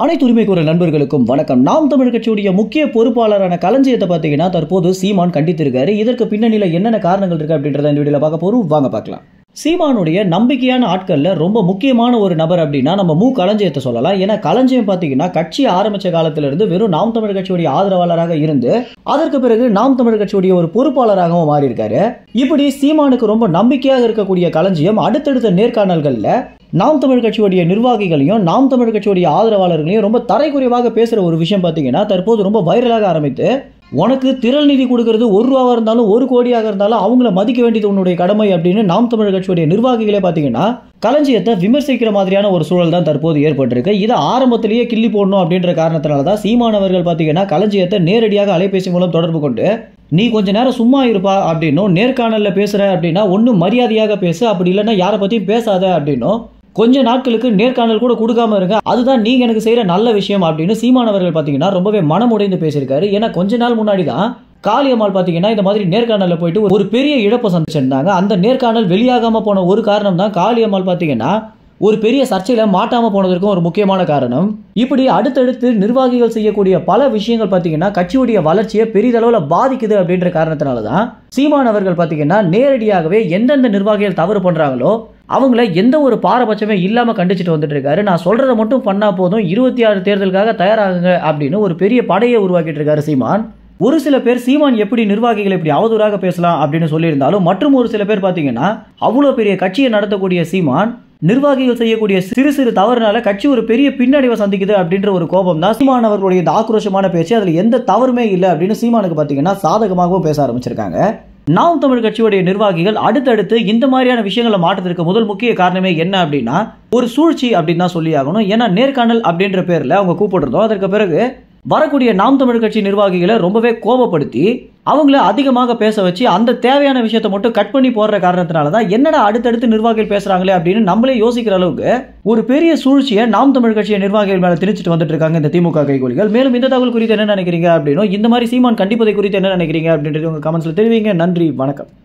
அனைத்து உரிமை கூற நண்பர்களுக்கும் வணக்கம் நாம் தமிழ் கட்சியுடைய முக்கிய பொறுப்பாளரான களஞ்சியத்தை பார்த்தீங்கன்னா தற்போது சீமான் கண்டித்திருக்காரு இதற்கு பின்னணியில என்னென்ன காரணங்கள் இருக்கு அப்படின்றத இந்த வீடியோல பார்க்க போறோம் வாங்க பார்க்கலாம் சீமானுடைய நம்பிக்கையான ஆட்கள்ல ரொம்ப முக்கியமான ஒரு நபர் அப்படின்னா நம்ம மு களஞ்சியத்தை சொல்லலாம் ஏன்னா களஞ்சியம் பார்த்தீங்கன்னா கட்சி ஆரம்பிச்ச காலத்துல இருந்து வெறும் நாம் தமிழ் கட்சியுடைய ஆதரவாளராக இருந்து அதற்கு பிறகு நாம் தமிழ் கட்சியுடைய ஒரு பொறுப்பாளராகவும் மாறி இருக்காரு இப்படி சீமானுக்கு ரொம்ப நம்பிக்கையாக இருக்கக்கூடிய களஞ்சியம் அடுத்தடுத்த நேர்காணல்கள்ல நாம் தமிழ் கட்சியுடைய நிர்வாகிகளையும் நாம் தமிழ் கட்சியுடைய ஆதரவாளர்களையும் ரொம்ப தரைக்குறைவாக பேசுற ஒரு விஷயம் பார்த்தீங்கன்னா தற்போது ரொம்ப வைரலாக ஆரம்பித்து உனக்கு திரள் நிதி கொடுக்கறது ஒரு ரூபாவாக இருந்தாலும் ஒரு கோடியாக இருந்தாலும் அவங்கள மதிக்க வேண்டியது உன்னுடைய கடமை அப்படின்னு நாம் தமிழ் கட்சியுடைய நிர்வாகிகளே பார்த்தீங்கன்னா களஞ்சியத்தை விமர்சிக்கிற மாதிரியான ஒரு சூழல் தான் தற்போது ஏற்பட்டிருக்கு இதை ஆரம்பத்திலேயே கிள்ளி போடணும் அப்படின்ற காரணத்தினால தான் சீமானவர்கள் பார்த்தீங்கன்னா களஞ்சியத்தை நேரடியாக அலைபேசி மூலம் தொடர்பு கொண்டு நீ கொஞ்ச நேரம் சும்மா இருப்பா அப்படின்னும் நேர்காணல்ல பேசுற அப்படின்னா ஒன்றும் மரியாதையாக பேசு அப்படி இல்லைன்னா யாரை பற்றியும் பேசாத அப்படின்னும் கொஞ்ச நாட்களுக்கு நேர்காணல் கூட கொடுக்காம இருங்க அதுதான் நீங்க எனக்கு செய்யற நல்ல விஷயம் அப்படின்னு சீமானவர்கள் பார்த்தீங்கன்னா ரொம்பவே மனமுடைந்து பேசியிருக்காரு ஏன்னா கொஞ்ச நாள் முன்னாடி தான் காளியம்மாள் பார்த்தீங்கன்னா இந்த மாதிரி நேர்காணலில் போயிட்டு ஒரு பெரிய இழப்பை சந்திச்சிருந்தாங்க அந்த நேர்காணல் வெளியாகாம போன ஒரு காரணம் தான் காளியம்மாள் பார்த்தீங்கன்னா ஒரு பெரிய சர்ச்சையில மாட்டாம போனதற்கும் ஒரு முக்கியமான காரணம் இப்படி அடுத்தடுத்து நிர்வாகிகள் செய்யக்கூடிய பல விஷயங்கள் பார்த்தீங்கன்னா கட்சியுடைய வளர்ச்சியை பெரிதளவில் பாதிக்குது அப்படின்ற காரணத்தினால தான் சீமான் அவர்கள் பார்த்தீங்கன்னா நேரடியாகவே எந்தெந்த நிர்வாகிகள் தவறு பண்றாங்களோ அவங்கள எந்த ஒரு பாரபட்சமே இல்லாம கண்டிச்சுட்டு வந்துட்டு இருக்காரு நான் சொல்றதை மட்டும் பண்ணா போதும் இருபத்தி ஆறு தேர்தலுக்காக தயாராகுங்க அப்படின்னு ஒரு பெரிய படையை உருவாக்கிட்டு இருக்காரு சீமான் ஒரு சில பேர் சீமான் எப்படி நிர்வாகிகள் இப்படி அவதூறாக பேசலாம் அப்படின்னு சொல்லியிருந்தாலும் மற்றும் ஒரு சில பேர் பார்த்தீங்கன்னா அவ்வளோ பெரிய கட்சியை நடத்தக்கூடிய சீமான் நிர்வாகிகள் செய்யக்கூடிய சிறு சிறு தவறுனால கட்சி ஒரு பெரிய பின்னடைவை சந்திக்குது அப்படின்ற ஒரு கோபம் தான் சீமான் அவர்களுடைய இந்த ஆக்ரோஷமான பேச்சு அதில் எந்த தவறுமே இல்லை அப்படின்னு சீமானுக்கு பார்த்தீங்கன்னா சாதகமாகவும் பேச ஆரம்பிச்சிருக்காங்க நாம் தமிழ் கட்சியுடைய நிர்வாகிகள் அடுத்தடுத்து இந்த மாதிரியான விஷயங்களை மாற்றத்திற்கு முதல் முக்கிய காரணமே என்ன அப்படின்னா ஒரு சூழ்ச்சி அப்படின்னு தான் சொல்லி ஆகணும் ஏன்னா நேர்காணல் அப்படின்ற பேரில் அவங்க கூப்பிடுறதோ அதற்கு பிறகு வரக்கூடிய நாம் தமிழ் கட்சி நிர்வாகிகளை ரொம்பவே கோபப்படுத்தி அவங்கள அதிகமாக பேச வச்சு அந்த தேவையான விஷயத்தை மட்டும் கட் பண்ணி போடுற காரணத்தினால தான் என்னடா அடுத்தடுத்து நிர்வாகிகள் பேசுறாங்களே அப்படின்னு நம்மளே யோசிக்கிற அளவுக்கு ஒரு பெரிய சூழ்ச்சியை நாம் தமிழ் கட்சியை நிர்வாகிகள் மேல திணிச்சிட்டு வந்துட்டு இருக்காங்க இந்த திமுக கைகூலிகள் மேலும் இந்த தகவல் குறித்து என்ன நினைக்கிறீங்க அப்படின்னும் இந்த மாதிரி சீமான் கண்டிப்பதை குறித்து என்ன நினைக்கிறீங்க அப்படின்றது உங்க கமெண்ட்ஸ்ல தெரிவிங்க நன்றி வணக்கம்